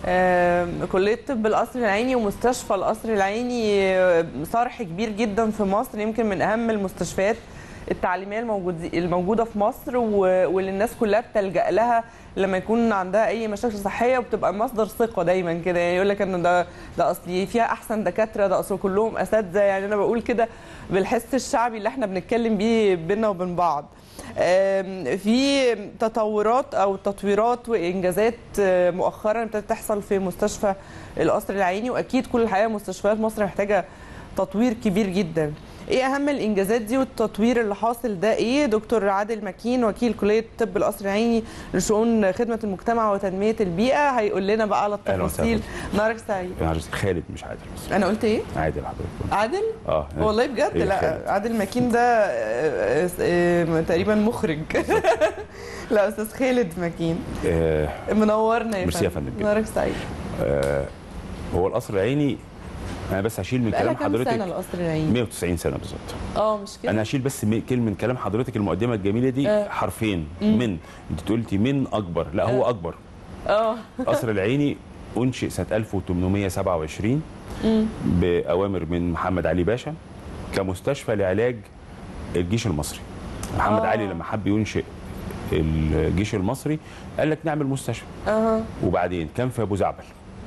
آم، كلية طب القصر العيني ومستشفى القصر العيني آه، صرح كبير جدا في مصر يمكن من أهم المستشفيات التعليمية الموجود- الموجودة في مصر و- واللي الناس كلها بتلجأ لها لما يكون عندها أي مشاكل صحية وبتبقى مصدر ثقة دايما كده يعني يقول لك إن ده ده أصلي فيها أحسن دكاترة ده أصل كلهم أساتذة يعني أنا بقول كده بالحس الشعبي اللي احنا بنتكلم بيه بينا وبين بعض. آم، في تطورات او تطويرات وانجازات آه، مؤخرا ابتدت تحصل في مستشفى القصر العيني واكيد كل الحقيقه مستشفيات مصر محتاجه تطوير كبير جدا ايه اهم الانجازات دي والتطوير اللي حاصل ده ايه دكتور عادل مكين وكيل كليه طب القصر العيني لشؤون خدمه المجتمع وتنميه البيئه هيقول لنا بقى على أهلا وسهلا. التفاصيل نهارك سعيد انا عايز خالد مش عادل بس انا قلت ايه عادل حضرتك عادل اه والله بجد هي لا خالد. عادل مكين ده آه، آه، آه، تقريبا مخرج لا استاذ خالد مكين آه منورنا يا ميرسي يا فندم جدا. نهارك سعيد آه هو القصر العيني انا بس هشيل من بقالها كلام كام سنه حضرتك القصر العيني 190 سنه بالظبط اه مش كده انا هشيل بس م- كلمه من كلام حضرتك المقدمه الجميله دي آه. حرفين من انت قلتي من اكبر لا هو اكبر اه قصر العيني انشئ سنه 1827 باوامر من محمد علي باشا كمستشفى لعلاج الجيش المصري محمد آه. علي لما حب ينشئ الجيش المصري قال لك نعمل مستشفى اها وبعدين كان في ابو زعبل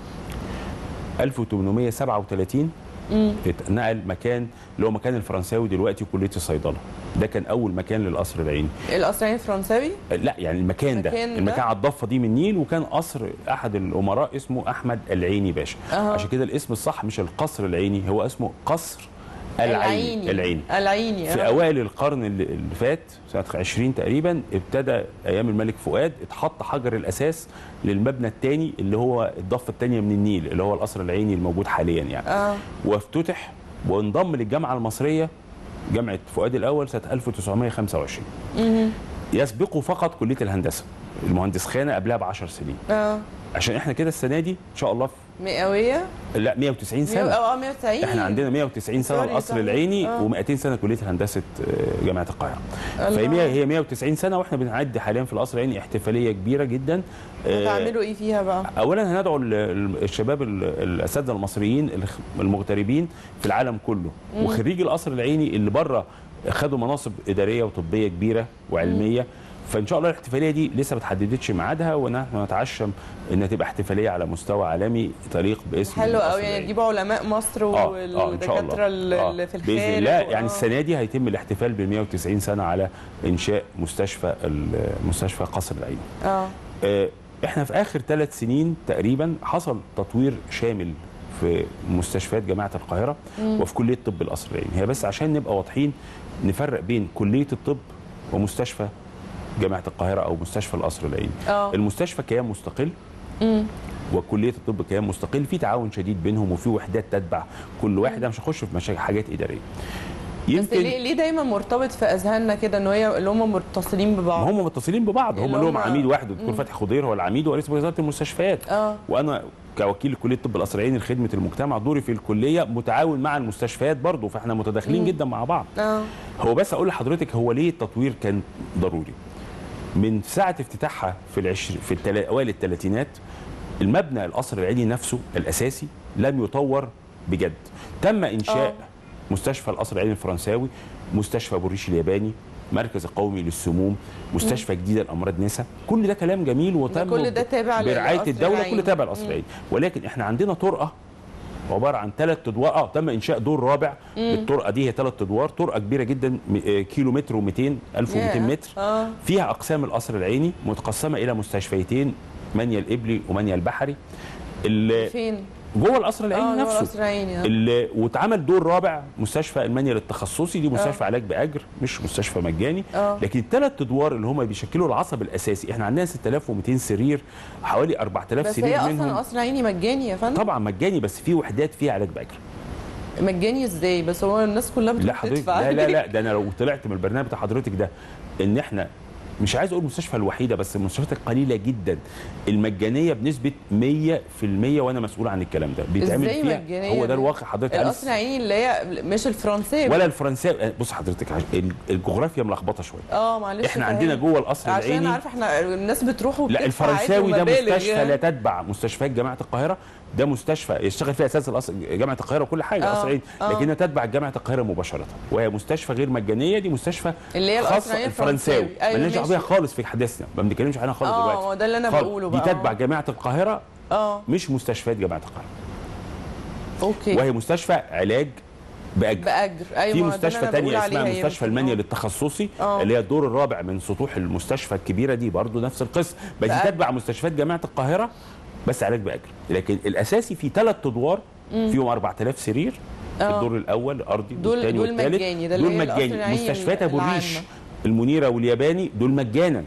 1837 اتنقل مكان اللي هو مكان الفرنساوي دلوقتي كليه الصيدله ده كان اول مكان للقصر العيني القصر العيني فرنساوي لا يعني المكان ده المكان ده؟ المكان على الضفه دي من النيل وكان قصر احد الامراء اسمه احمد العيني باشا أها. عشان كده الاسم الصح مش القصر العيني هو اسمه قصر العيني العيني العيني في آه. اوائل القرن اللي اللي فات سنه 20 تقريبا ابتدى ايام الملك فؤاد اتحط حجر الاساس للمبنى الثاني اللي هو الضفه الثانيه من النيل اللي هو القصر العيني الموجود حاليا يعني اه وافتتح وانضم للجامعه المصريه جامعه فؤاد الاول سنه 1925 يسبقه فقط كليه الهندسه المهندس خانه قبلها ب 10 سنين اه عشان احنا كده السنه دي ان شاء الله في مئويه لا 190 سنه اه 190 احنا عندنا 190 سنه سوري، القصر صح. العيني آه. و200 سنه كليه هندسه آه، جامعه القاهره الله. فهي مية- هي 190 سنه واحنا بنعد حاليا في القصر العيني احتفاليه كبيره جدا آه، هتعملوا ايه فيها بقى اولا هندعو ال- ال- الشباب ال- الاساتذه المصريين الخ- المغتربين في العالم كله وخريجي القصر العيني اللي بره خدوا مناصب اداريه وطبيه كبيره وعلميه فان شاء الله الاحتفاليه دي لسه ما اتحددتش ميعادها ونحن نتعشم انها تبقى احتفاليه على مستوى عالمي تليق باسم حلو القصر قوي يعني العيني. تجيبوا علماء مصر اه اه ان شاء والدكاتره الله اللي في باذن الخارج الله و- يعني آه. السنه دي هيتم الاحتفال بال 190 سنه على انشاء مستشفى ال- مستشفى قصر العيني اه آه، احنا في اخر ثلاث سنين تقريبا حصل تطوير شامل في مستشفيات جامعه القاهره وفي كليه طب القصر العيني هي بس عشان نبقى واضحين نفرق بين كليه الطب ومستشفى جامعه القاهره او مستشفى القصر العيني اه المستشفى كيان مستقل وكليه الطب كيان مستقل في تعاون شديد بينهم وفي وحدات تتبع كل واحد أنا مش هخش في مشاكل حاجات اداريه بس ليه ليه دايما مرتبط في اذهاننا كده ان هي اللي هم متصلين ببعض هم متصلين ببعض هم اللي لهم هم- عميد واحد الدكتور فتحي خضير هو العميد ورئيس وزاره المستشفيات اه وانا كوكيل كليه الطب القصر العيني لخدمه المجتمع دوري في الكليه متعاون مع المستشفيات برضه فاحنا متداخلين جدا مع بعض اه هو بس اقول لحضرتك هو ليه التطوير كان ضروري من ساعه افتتاحها في العشر في التلا... اوائل الثلاثينات المبنى القصر العيني نفسه الاساسي لم يطور بجد تم انشاء آه. أوه. مستشفى القصر العيني الفرنساوي مستشفى بوريش الياباني مركز القومي للسموم مستشفى جديده لامراض نسا كل ده كلام جميل وتم كل ده تابع برعايه للقصر الدوله العيني. كل تابع للقصر العيني ولكن احنا عندنا طرقه عباره عن ثلاث ادوار اه تم انشاء دور رابع الطرقه دي هي ثلاث ادوار طرقه كبيره جدا م- آه، كيلو متر و200 1200 ياه. متر اه فيها اقسام القصر العيني متقسمه الى مستشفيتين منيا الابلي ومنيا البحري اللي فين جوه القصر العيني اه جوه نفسه القصر العيني آه. اللي واتعمل دور رابع مستشفى المانيا للتخصصي دي مستشفى علاج باجر مش مستشفى مجاني آه. لكن الثلاث ادوار اللي هم بيشكلوا العصب الاساسي احنا عندنا 6200 سرير حوالي 4000 بس سرير هي اصلا منهم القصر العيني مجاني يا فندم طبعا مجاني بس في وحدات فيها علاج باجر مجاني ازاي بس هو الناس كلها لا بتروح حضرتك تدفع لا لا لا ده انا لو طلعت من البرنامج بتاع حضرتك ده ان احنا مش عايز اقول المستشفى الوحيده بس المستشفيات القليله جدا المجانيه بنسبه 100% وانا مسؤول عن الكلام ده بيتعمل ازاي فيها مجانية هو ده دي؟ الواقع حضرتك عايز- القصر العيني اللي هي مش الفرنساوي ولا الفرنساوي بص حضرتك عش- ال- الجغرافيا ملخبطه شويه اه معلش احنا فاهم. عندنا جوه القصر عشان العيني انا عارفه احنا الناس بتروح لا وبتدفع الفرنساوي عادي ده ومبالغ مستشفى يعني. لا تتبع مستشفيات جامعه القاهره ده مستشفى يشتغل فيها اساس الأص... جامعه القاهره وكل حاجه آه، قصر العيني آه. لكنها تتبع جامعه القاهره مباشره وهي مستشفى غير مجانيه دي مستشفى اللي هي القصر خاصه العيني الفرنساوي الفرنساوي. أيوة، مالناش دعوه ماشي. بيها خالص في حديثنا ما بنتكلمش عنها خالص اه دلوقتي ما ده اللي انا خالص. بقوله دي بقى تتبع جامعه القاهره اه مش مستشفيات جامعه القاهره اوكي وهي مستشفى علاج باجر باجر ايوه في ما ده اللي مستشفى أنا تانية بقول اسمها عليها مستشفى يمكن. المنيل آه. التخصصي آه. اللي هي الدور الرابع من سطوح المستشفى الكبيره دي برضو نفس القسم بس دي بأجر. تتبع مستشفيات جامعه القاهره بس علاج باجر لكن الاساسي في ثلاث ادوار فيهم 4000 سرير آه. الدور الاول الارضي دول- والثاني دول والثالث مجاني، ده اللي دول هي القصر مجاني العيني مستشفيات ابو العامة. الريش المنيره والياباني دول مجانا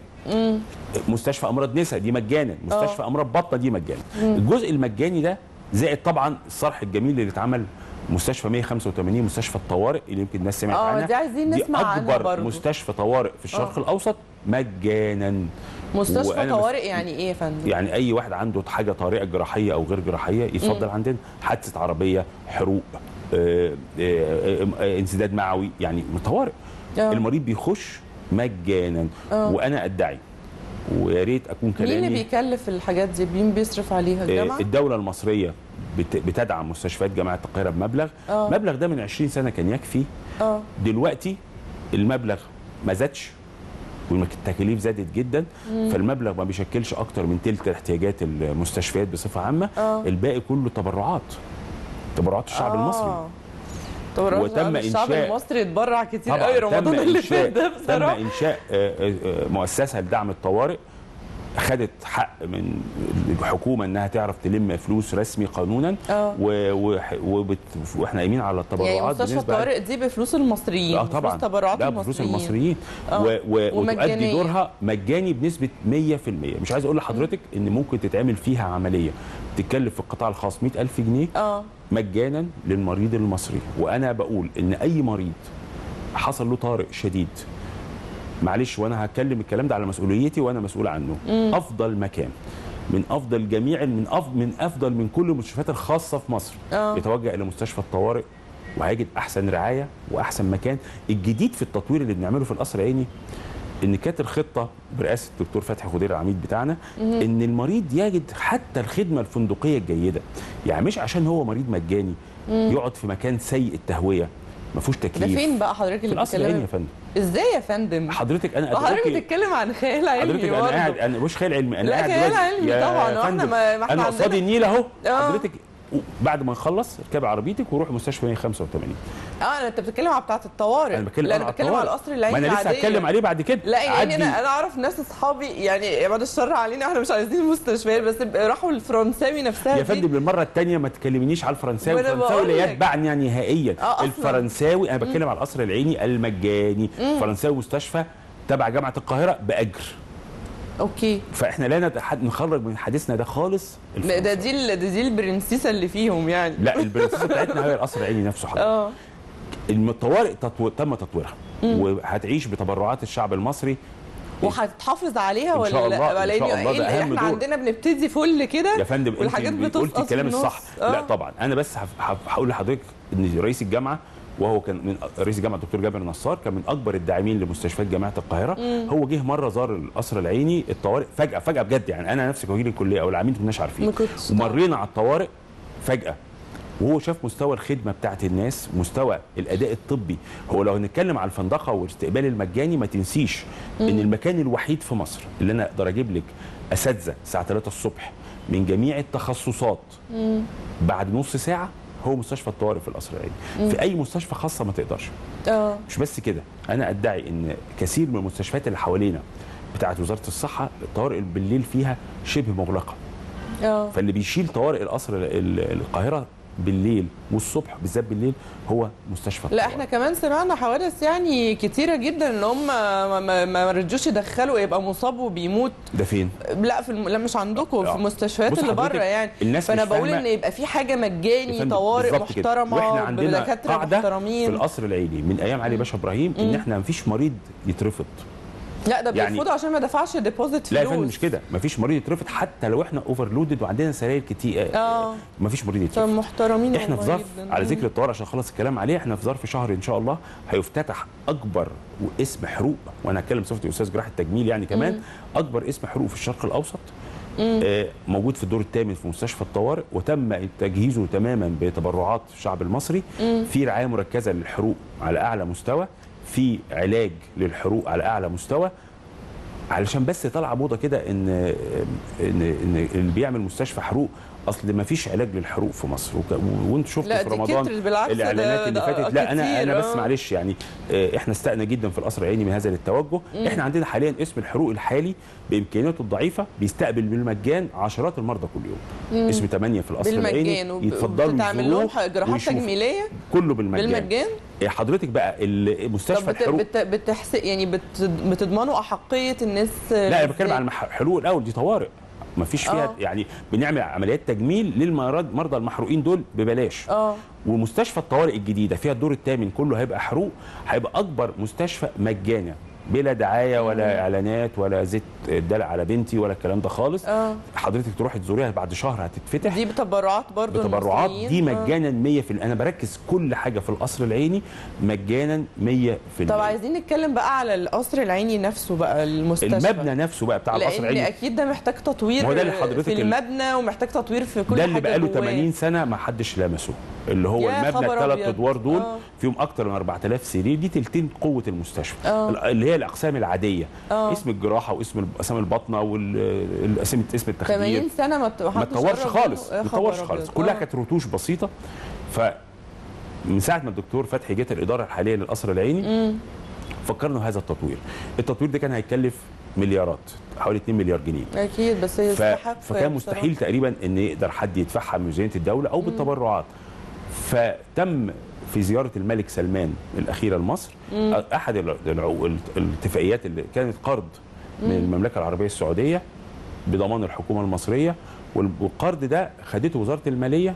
مستشفى امراض نساء دي مجانا مستشفى امراض بطنه دي مجانا الجزء المجاني ده زائد طبعا الصرح الجميل اللي اتعمل مستشفى 185 مستشفى الطوارئ اللي يمكن الناس سمعت اه عنها دي عايزين نسمع دي عنها اكبر برضو مستشفى طوارئ في الشرق آه. الاوسط مجانا مستشفى وأنا طوارئ يعني ايه يا فندم؟ يعني اي واحد عنده حاجه طارئه جراحيه او غير جراحيه يتفضل عندنا حادثه عربيه حروق آه، آه، آه، انسداد معوي يعني طوارئ آه. المريض بيخش مجانا آه. وانا ادعي ويا ريت اكون مين اللي كلامي بيكلف الحاجات دي؟ مين بيصرف عليها آه، الجامعه؟ الدوله المصريه بت- بتدعم مستشفيات جامعه القاهره بمبلغ آه. المبلغ ده من 20 سنه كان يكفي اه دلوقتي المبلغ ما زادش والتكاليف زادت جدا فالمبلغ ما بيشكلش اكتر من تلت احتياجات المستشفيات بصفه عامه آه. الباقي كله تبرعات تبرعات الشعب المصري طب وتم الشعب إنشاء- المصري اتبرع كتير طبعا قوي تم رمضان اللي إنشاء- فات ده تم بصراحه انشاء آه، آه، آه، مؤسسه لدعم الطوارئ خدت حق من الحكومه انها تعرف تلم فلوس رسمي قانونا اه و... و... وبت... واحنا قايمين على التبرعات يعني مستشفى بنسبة- الطوارئ دي بفلوس المصريين اه طبعا بفلوس تبرعات لا بفلوس المصريين المصريين آه. و... و... ومجانية. وتؤدي دورها مجاني بنسبه 100% مش عايز اقول لحضرتك ان ممكن تتعمل فيها عمليه تتكلف في القطاع الخاص 100000 جنيه اه مجانا للمريض المصري وانا بقول ان اي مريض حصل له طارئ شديد معلش وانا هتكلم الكلام ده على مسؤوليتي وانا مسؤول عنه افضل مكان من افضل جميع من افضل من افضل من كل المستشفيات الخاصه في مصر آه. يتوجه الى مستشفى الطوارئ وهيجد احسن رعايه واحسن مكان الجديد في التطوير اللي بنعمله في القصر العيني ان كانت الخطه برئاسه الدكتور فتحي خضير العميد بتاعنا ان المريض يجد حتى الخدمه الفندقيه الجيده يعني مش عشان هو مريض مجاني يقعد في مكان سيء التهويه ما فيهوش ده تكييف فين بقى حضرتك في اللي القصر العيني يا بتتكلم فندم ازاي يا فندم؟ حضرتك انا حضرتك أدعوكي- بتتكلم عن خيال علمي حضرتك انا برضه. قاعد انا مش خيال علمي انا لا، قاعد خيال دلوقتي- علمي يا طبعا، واحنا فندم، ما- ما احنا انا عندنا- قصادي النيل اهو آه. حضرتك بعد ما نخلص اركبي عربيتك وروح مستشفى 185 اه انت بتتكلم على بتاعه الطوارئ انا بتكلم لا أنا انا بتكلم على القصر العيني ما انا لسه العادية. هتكلم عليه بعد كده لا يعني عدي. انا انا اعرف ناس اصحابي يعني بعد الشر علينا احنا مش عايزين مستشفيات بس راحوا الفرنساوي نفسها يا دي. فندم للمره الثانيه ما تكلمنيش على الفرنساوي وأنا الفرنساوي بقول لا لك. يتبعني نهائيا آه، أصلاً. الفرنساوي انا بتكلم على القصر العيني المجاني فرنساوي مستشفى تبع جامعه القاهره باجر اوكي فاحنا لا نتح- نخرج من حديثنا ده خالص ده, ده الفرنساوي. دي ال- ده دي البرنسيسه اللي فيهم يعني لا البرنسيسه بتاعتنا هي القصر العيني نفسه حضرتك اه الطوارئ تطو... تم تطويرها وهتعيش بتبرعات الشعب المصري وهتحافظ يا فندم والحاجات انت قلت بتسقط الكلام في النص. الصح آه. لا طبعا انا بس هف- هف- هقول لحضرتك ان رئيس الجامعه وهو كان من رئيس الجامعه الدكتور جابر نصار كان من اكبر الداعمين لمستشفيات جامعه القاهره هو جه مره زار القصر العيني الطوارئ فجاه فجاه بجد يعني انا نفسي كوكيل الكليه او العميد ما كناش عارفين ما كنتش ومرينا على الطوارئ فجاه وهو شاف مستوى الخدمه بتاعت الناس مستوى الاداء الطبي هو لو هنتكلم على الفندقه والاستقبال المجاني ما تنسيش ان المكان الوحيد في مصر اللي انا اقدر اجيب لك اساتذه الساعه 3 الصبح من جميع التخصصات بعد نص ساعه هو مستشفى الطوارئ في القصر العيني في اي مستشفى خاصه ما تقدرش اه مش بس كده انا ادعي ان كثير من المستشفيات اللي حوالينا بتاعت وزاره الصحه الطوارئ بالليل فيها شبه مغلقه اه فاللي بيشيل طوارئ القصر ال- ال- القاهره بالليل والصبح بالذات بالليل هو مستشفى لا الطوارئ. احنا كمان سمعنا حوادث يعني كتيره جدا ان هم ما, ما, ما رجوش يدخلوا يبقى مصاب وبيموت ده فين لا في الم... لا مش عندكم في آه. المستشفيات بص اللي حضرتك، بره يعني الناس فانا مش بقول فاهمة- ان يبقى في حاجه يا مجاني فندم، طوارئ بالظبط كده. محترمه واحنا عندنا بدكاتره قاعده في محترمين القصر العيني من ايام علي باشا ابراهيم ان احنا مفيش مريض يترفض لا ده يعني- بيرفضوا عشان ما دفعش ديبوزيت فلوس لا يا فندم مش كده مفيش مريض يترفض حتى لو احنا اوفرلودد وعندنا سراير كتير اه مفيش مريض طب يترفض محترمين احنا في والله ظرف جداً. على ذكر الطوارئ عشان اخلص الكلام عليه احنا في ظرف شهر ان شاء الله هيفتتح اكبر اسم حروق وانا هتكلم صفتي استاذ جراحه التجميل يعني كمان اكبر اسم حروق في الشرق الاوسط آه موجود في الدور الثامن في مستشفى الطوارئ وتم تجهيزه تماما بتبرعات الشعب المصري في رعايه مركزه للحروق على اعلى مستوى في علاج للحروق على اعلى مستوى علشان بس طالعه موضه كده ان ان ان اللي بيعمل مستشفى حروق اصل ما فيش علاج للحروق في مصر وك- وانتوا شفتوا لا في دي رمضان كترت بالعكس ده- الاعلانات اللي ده فاتت لا انا كتير، انا بس آه. معلش يعني آه، احنا استقنا جدا في القصر العيني من هذا التوجه احنا عندنا حاليا اسم الحروق الحالي بامكانياته الضعيفه بيستقبل بالمجان عشرات المرضى كل يوم اسم 8 في القصر بالمجان العيني وب- يتفضلوا وبتعمل لهم يزوروه جراحات ويشوفوا. تجميليه كله بالمجان بالمجان آه، حضرتك بقى المستشفى طب بت... الحروق بت... بتحس... يعني بت... بتضمنوا احقيه الناس لا انا إزاي؟ بتكلم على المح- الحلول الاول دي طوارئ ما فيش فيها آه. يعني بنعمل عمليات تجميل للمرضى مرضى المحروقين دول ببلاش اه ومستشفى الطوارئ الجديده فيها الدور الثامن كله هيبقى حروق هيبقى اكبر مستشفى مجانا بلا دعايه ولا اعلانات ولا زيت دلع على بنتي ولا الكلام ده خالص اه حضرتك تروحي تزوريها بعد شهر هتتفتح دي بتبرعات برضو بتبرعات المصريين؟ دي آه. مجانا 100% انا بركز كل حاجه في القصر العيني مجانا 100% طب عايزين نتكلم بقى على القصر العيني نفسه بقى المستشفى المبنى نفسه بقى بتاع القصر لان العيني اكيد ده محتاج تطوير ما هو ده اللي حضرتك في ال- المبنى ومحتاج تطوير في كل ده حاجه اللي بقاله جواه. 80 سنه ما حدش لمسه اللي هو يا المبنى خبر الثلاث أبيض. ادوار دول آه. فيهم اكتر من 4000 سرير دي تلتين قوه المستشفى آه. اللي هي الاقسام العاديه آه. اسم الجراحه واسم الب- اسم البطنه والاسم اسم التخدير 80 سنه ما ت- ما محدش تطورش قرب خالص منه. يا ما خبر تطورش أبيض. خالص كلها آه. كانت رتوش بسيطه ف من ساعه ما الدكتور فتحي جت الاداره الحاليه للقصر العيني فكرنا هذا التطوير التطوير ده كان هيكلف مليارات حوالي 2 مليار جنيه اكيد بس ف... يستحق فكان مستحيل بصراحة. تقريبا ان يقدر حد يدفعها من ميزانيه الدوله او بالتبرعات فتم في زياره الملك سلمان الاخيره لمصر احد الع- الع- الاتفاقيات اللي كانت قرض من المملكه العربيه السعوديه بضمان الحكومه المصريه وال- والقرض ده خدته وزاره الماليه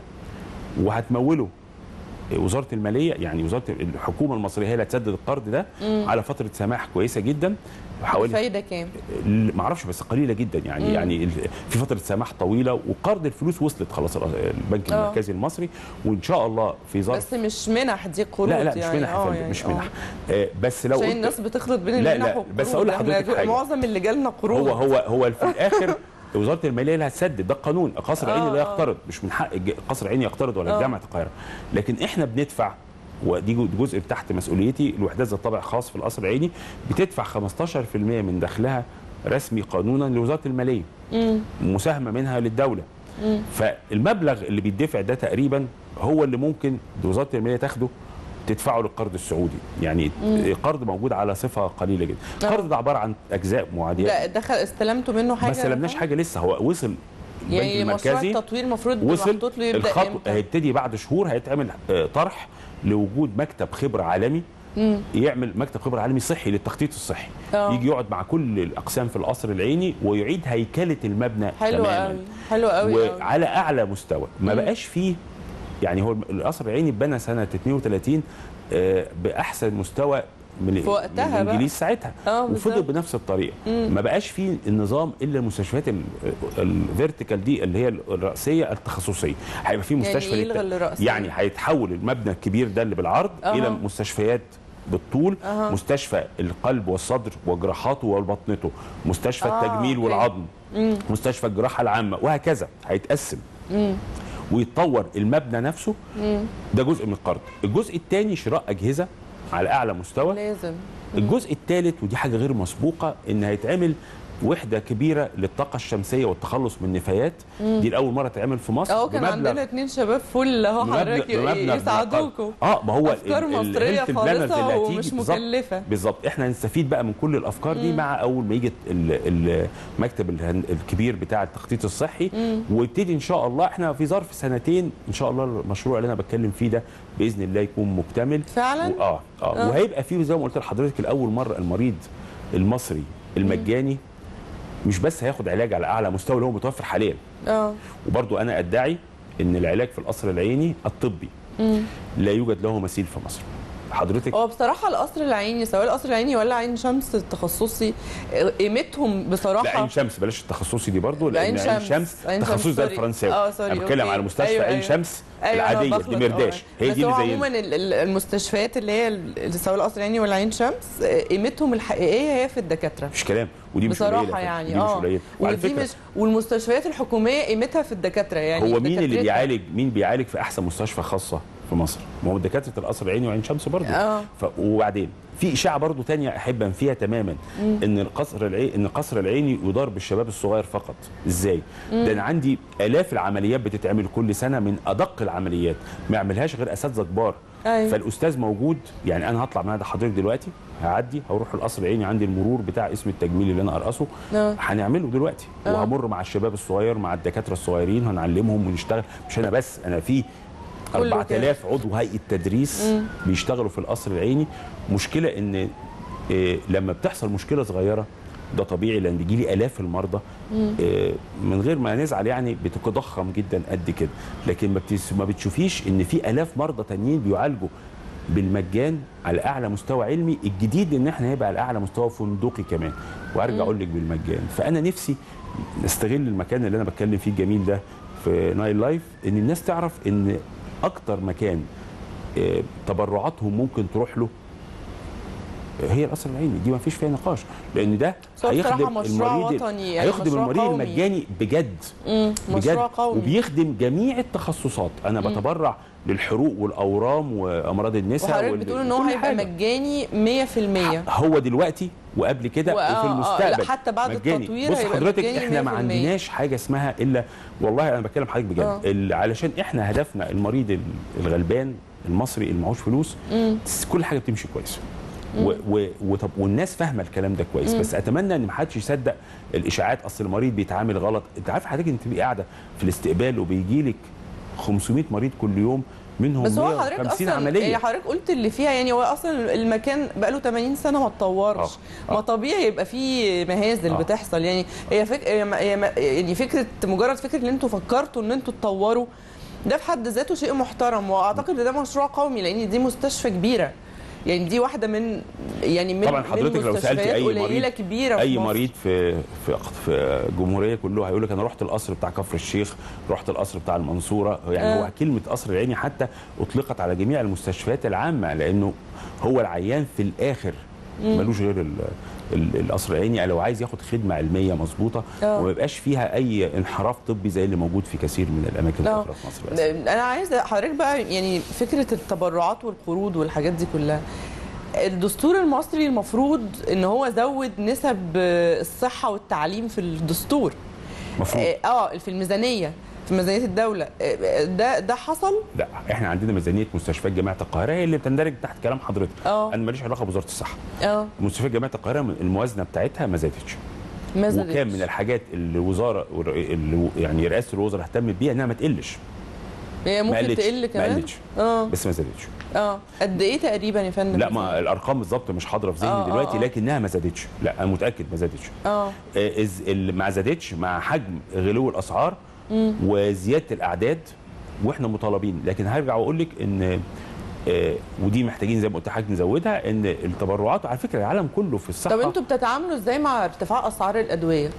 وهتموله وزاره الماليه يعني وزاره الحكومه المصريه هي اللي هتسدد القرض ده على فتره سماح كويسه جدا حوالي الفايده كام؟ ما اعرفش بس قليله جدا يعني مم. يعني ال- في فتره سماح طويله وقرض الفلوس وصلت خلاص البنك آه. المركزي المصري وان شاء الله في ظرف بس مش منح دي قروض لا لا مش يعني منح يا آه فندم يعني مش آه. منح آه بس لو عشان قلت الناس بتخلط بين لا، المنح لا، والقروض بس أقول إحنا لحضرتك حاجة. معظم اللي جالنا قروض هو هو هو في الاخر وزاره الماليه اللي هتسدد ده القانون القصر العيني آه، لا آه. يقترض مش من حق الج- القصر العيني يقترض ولا آه. جامعه القاهره لكن احنا بندفع ودي جو- جزء تحت مسؤوليتي الوحدات ذات طابع خاص في القصر العيني بتدفع 15% من دخلها رسمي قانونا لوزاره الماليه مم. مساهمه منها للدوله مم. فالمبلغ اللي بيدفع ده تقريبا هو اللي ممكن وزاره الماليه تاخده تدفعه للقرض السعودي يعني القرض موجود على صفه قليله جدا آه. القرض ده عباره عن اجزاء معاديه لا دخل استلمتوا منه حاجه ما استلمناش حاجه لسه هو وصل البنك يعني مشروع المركزي التطوير المفروض وصل محطوط له يبدا الخط امتى؟ هيبتدي بعد شهور هيتعمل آه، طرح لوجود مكتب خبره عالمي مم. يعمل مكتب خبره عالمي صحي للتخطيط الصحي آه. يجي يقعد مع كل الاقسام في القصر العيني ويعيد هيكله المبنى حلو تماما قوي حلو قوي قوي. وعلى اعلى مستوى ما مم. بقاش فيه يعني هو القصر العيني اتبنى سنه 32 آه، باحسن مستوى من في وقتها من بقى. الانجليز ساعتها اه وفضل بالظبط بنفس الطريقه مم. ما بقاش فيه النظام الا المستشفيات الفيرتيكال دي اللي هي الرئيسيه التخصصيه هيبقى فيه يعني مستشفى ايه للت- يلغى الرأسية؟ يعني هيتحول المبنى الكبير ده اللي بالعرض أها. الى مستشفيات بالطول أها. مستشفى القلب والصدر وجراحاته وبطنته مستشفى آه، التجميل أوكي. والعظم مم. مستشفى الجراحه العامه وهكذا هيتقسم مم. ويتطور المبنى نفسه مم. ده جزء من القرض الجزء الثاني شراء اجهزه على اعلى مستوى لازم الجزء الثالث ودي حاجه غير مسبوقه ان هيتعمل وحده كبيره للطاقه الشمسيه والتخلص من النفايات دي لاول مره تعمل في مصر اه كان عندنا اتنين شباب فل اهو بمبلغ- حضرتك بمبلغ يساعدوكم اه ما هو افكار ال- ال- مصريه health planners اللي خالصه هتيجي ومش بالظبط- مكلفه بالظبط احنا هنستفيد بقى من كل الافكار دي مع اول ما يجي ال- المكتب الهن- الكبير بتاع التخطيط الصحي ويبتدي ان شاء الله احنا في ظرف سنتين ان شاء الله المشروع اللي انا بتكلم فيه ده باذن الله يكون مكتمل فعلا و- اه اه آه. وهيبقى فيه زي ما قلت لحضرتك الاول مره المريض المصري المجاني مش بس هياخد علاج على اعلى مستوى اللي هو متوفر حاليا اه وبرضو انا ادعي ان العلاج في القصر العيني الطبي مم. لا يوجد له مثيل في مصر حضرتك هو بصراحه القصر العيني سواء القصر العيني ولا عين شمس التخصصي قيمتهم لا بصراحه عين شمس بلاش التخصصي دي برضو لا، لان عين عين شمس. شمس عين شمس، تخصصي ده سوري. الفرنساوي اه، سوري، انا بتكلم اوكي. على مستشفى أيوة، عين أيوة. شمس أيوة، أنا العاديه بخلط. دمرداش اه، هي بس دي هو اللي عموما زي ال- ال- المستشفيات اللي هي ال- سواء القصر العيني ولا عين شمس اه، قيمتهم الحقيقيه هي في الدكاتره مفيش كلام ودي مش قليله بصراحه يعني دي مش اه قليله وعلى ودي فكره مش والمستشفيات الحكوميه قيمتها في الدكاتره يعني هو مين اللي دكاترتها. بيعالج مين بيعالج في احسن مستشفى خاصه في مصر ما هو دكاتره القصر العيني وعين شمس برضه اه. ف... وبعدين في اشاعه برضه تانية احب انفيها تماما ان القصر العيني ان القصر العيني يدار بالشباب الصغير فقط ازاي ده انا عندي الاف العمليات بتتعمل كل سنه من ادق العمليات ما يعملهاش غير اساتذه كبار أيوة. فالاستاذ موجود يعني انا هطلع من هذا حضرتك دلوقتي هعدي هروح القصر العيني عندي المرور بتاع اسم التجميل اللي انا ارقصه اه. هنعمله دلوقتي اه. وهمر مع الشباب الصغير مع الدكاتره الصغيرين هنعلمهم ونشتغل مش انا بس انا في كله 4000 عضو هيئه تدريس بيشتغلوا في القصر العيني مشكله ان إيه لما بتحصل مشكله صغيره ده طبيعي لان بيجي لي الاف المرضى إيه من غير ما نزعل يعني بتضخم جدا قد كده لكن ما, بتس ما بتشوفيش ان في الاف مرضى تانيين بيعالجوا بالمجان على اعلى مستوى علمي الجديد ان احنا هيبقى على اعلى مستوى فندقي كمان وارجع اقول لك بالمجان فانا نفسي نستغل المكان اللي انا بتكلم فيه الجميل ده في نايل لايف ان الناس تعرف ان اكتر مكان آه، تبرعاتهم ممكن تروح له آه، هي القصر العيني دي ما فيش فيها نقاش لان ده بس هو بصراحة هيخدم مشروع المريض وطني، يعني هيخدم مشروع المريض قومي. المجاني بجد مم. بجد مشروع قومي وبيخدم جميع التخصصات انا بتبرع للحروق والاورام وامراض النساء وحضرتك وال- بتقول ان هو كل هيبقى حاجة. مجاني 100% هو دلوقتي وقبل كده وآه، وفي آه، المستقبل لا، حتى بعد مجاني. التطوير بص هيبقى حضرتك مجاني احنا ما 100%. عندناش حاجه اسمها الا والله انا بتكلم حضرتك بجد آه. ال- علشان احنا هدفنا المريض ال- الغلبان المصري اللي معهوش فلوس كل حاجه بتمشي كويس و و وطب والناس فاهمه الكلام ده كويس بس اتمنى ان ما حدش يصدق الاشاعات اصل المريض بيتعامل غلط انت عارف حضرتك انت تبقي قاعده في الاستقبال وبيجي لك 500 مريض كل يوم منهم بس هو حضرتك 150 اصلا عمليه يعني حضرتك قلت اللي فيها يعني هو اصلا المكان بقاله 80 سنه ما اتطورش آه، آه. ما طبيعي يبقى فيه مهازل آه. بتحصل يعني هي فك... هي م- هي م- يعني فكره مجرد فكره ان انتوا فكرتوا ان انتوا تطوروا ده في حد ذاته شيء محترم واعتقد ان ده مشروع قومي لان دي مستشفى كبيره يعني دي واحده من يعني من طبعا من حضرتك لو سالتي مستشفيات اي قليله مريض كبيره في اي مصر. مريض في في في الجمهوريه كلها هيقول لك انا رحت القصر بتاع كفر الشيخ رحت القصر بتاع المنصوره يعني آه. هو كلمه قصر العيني حتى اطلقت على جميع المستشفيات العامه لانه هو العيان في الاخر ملوش غير ال- ال- القصر العيني يعني لو عايز ياخد خدمه علميه مظبوطه آه. وما يبقاش فيها اي انحراف طبي زي اللي موجود في كثير من الاماكن آه. الاخرى في مصر للأسف. انا عايز حضرتك بقى يعني فكره التبرعات والقروض والحاجات دي كلها الدستور المصري المفروض ان هو زود نسب الصحه والتعليم في الدستور مفروض اه في الميزانيه في ميزانيه الدوله آه، ده ده حصل لا احنا عندنا ميزانيه مستشفيات جامعه القاهره هي اللي بتندرج تحت كلام حضرتك آه. انا ماليش علاقه بوزاره الصحه اه مستشفيات جامعه القاهره الموازنه بتاعتها ما زادتش ما وكان زادتش. من الحاجات اللي الوزاره اللي يعني رئاسه الوزراء اهتمت بيها انها ما تقلش هي ما ممكن قلتش تقل ما كمان قلتش اه بس ما زادتش اه قد ايه تقريبا يا فندم لا ما الارقام بالظبط مش حاضره في ذهني آه، آه، دلوقتي آه. لكنها ما زادتش لا انا متاكد ما زادتش اه آه، إز- ال- ما زادتش مع حجم غلو الاسعار وزياده الاعداد واحنا مطالبين لكن هرجع واقول لك ان آه، ودي محتاجين زي ما قلت حضرتك نزودها ان التبرعات على فكره العالم كله في الصحه طب انتوا بتتعاملوا ازاي مع ارتفاع اسعار الادويه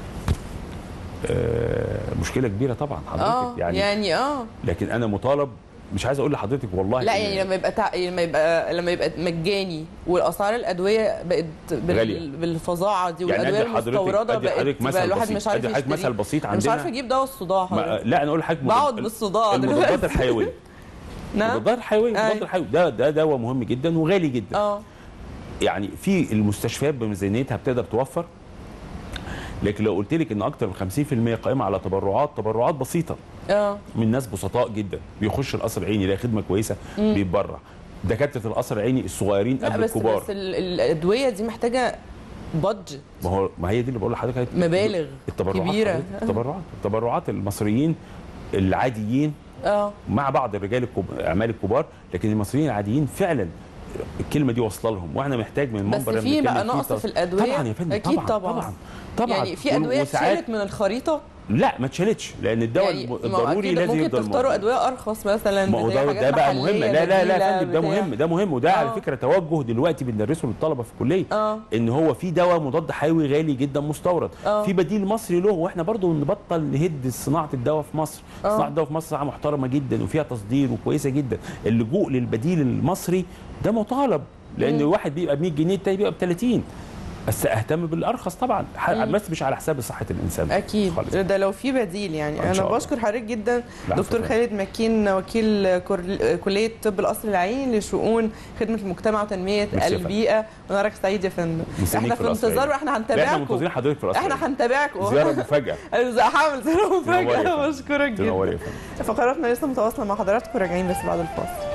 آه، مشكله كبيره طبعا حضرتك اه يعني, يعني اه لكن انا مطالب مش عايز اقول لحضرتك والله لا إن- يعني لما يبقى تع... لما يبقى لما يبقى مجاني والاسعار الادويه بقت بال... غالية. بالفظاعه دي يعني والادويه أدي حضرتك- المستورده أدي بقت حضرتك مثل بقى الواحد بسيط. مش عارف أدي حضرتك يشتريه. مثل بسيط أنا مش عندنا- عارفه اجيب دواء الصداع ما حضرتك. لا انا اقول لحضرتك بقعد مضاد- بالصداع المضادات دلوقتي. الحيويه نعم المضادات الحيويه المضاد أيوة. الحيوي ده ده دواء مهم جدا وغالي جدا اه يعني في المستشفيات بميزانيتها بتقدر توفر لكن لو قلت لك ان اكتر من 50% قائمه على تبرعات تبرعات بسيطه اه من ناس بسطاء جدا بيخش القصر العيني يلاقي خدمه كويسه بيتبرع دكاتره القصر العيني الصغيرين لا قبل بس الكبار بس ال- الادويه دي محتاجه بادجت ما هو ما هي دي اللي بقول لحضرتك عليها. مبالغ التبرعات كبيرة. حضرتك، التبرعات التبرعات المصريين العاديين اه مع بعض الرجال الكب- الاعمال الكبار لكن المصريين العاديين فعلا الكلمه دي واصله لهم واحنا محتاج من بس المنبر في لما بقى نتكلم نقص فيه في الادويه طبعا يا فندم اكيد طبعا طبعا, طبعا, طبعا. يعني في ادويه وساعات اتشالت من الخريطه لا ما اتشالتش لان الدواء يعني الم- ما هو الضروري أكيد لازم ممكن يفضل تختاروا موجود. ادويه ارخص مثلا ما هو زي ده, حاجات ده بقى محلية مهم لا لا لا بديلة يا فندم ده بتاع. مهم ده مهم وده على آه. فكره توجه دلوقتي بندرسه للطلبه في الكليه اه ان هو في دواء مضاد حيوي غالي جدا مستورد آه. في بديل مصري له واحنا برضو نبطل نهد صناعه الدواء في مصر آه. صناعه الدواء في مصر صناعه محترمه جدا وفيها تصدير وكويسه جدا اللجوء للبديل المصري ده مطالب لان واحد بيبقى ب 100 جنيه التاني بيبقى ب 30 بس اهتم بالارخص طبعا ح- بس مش على حساب صحه الانسان اكيد خالص. ده لو في بديل يعني إن انا شاء الله. بشكر حضرتك جدا لا، دكتور شكراً. خالد مكين وكيل كور- كليه طب القصر العيني لشؤون خدمه المجتمع وتنميه ميرسي يا فندم. البيئه ونراك سعيد يا فندم مستنيك احنا في في القصر انتظار العيني. واحنا لا احنا هنتابعكم منتظرين حضرتك في القصر احنا العيني. هنتابعكم زياره مفاجاه انا هعمل زياره تنوري يا مفاجاه فندم. بشكرك تنوري جدا يا فندم فقراتنا لسه متواصله مع حضراتكم راجعين بس بعد الفاصل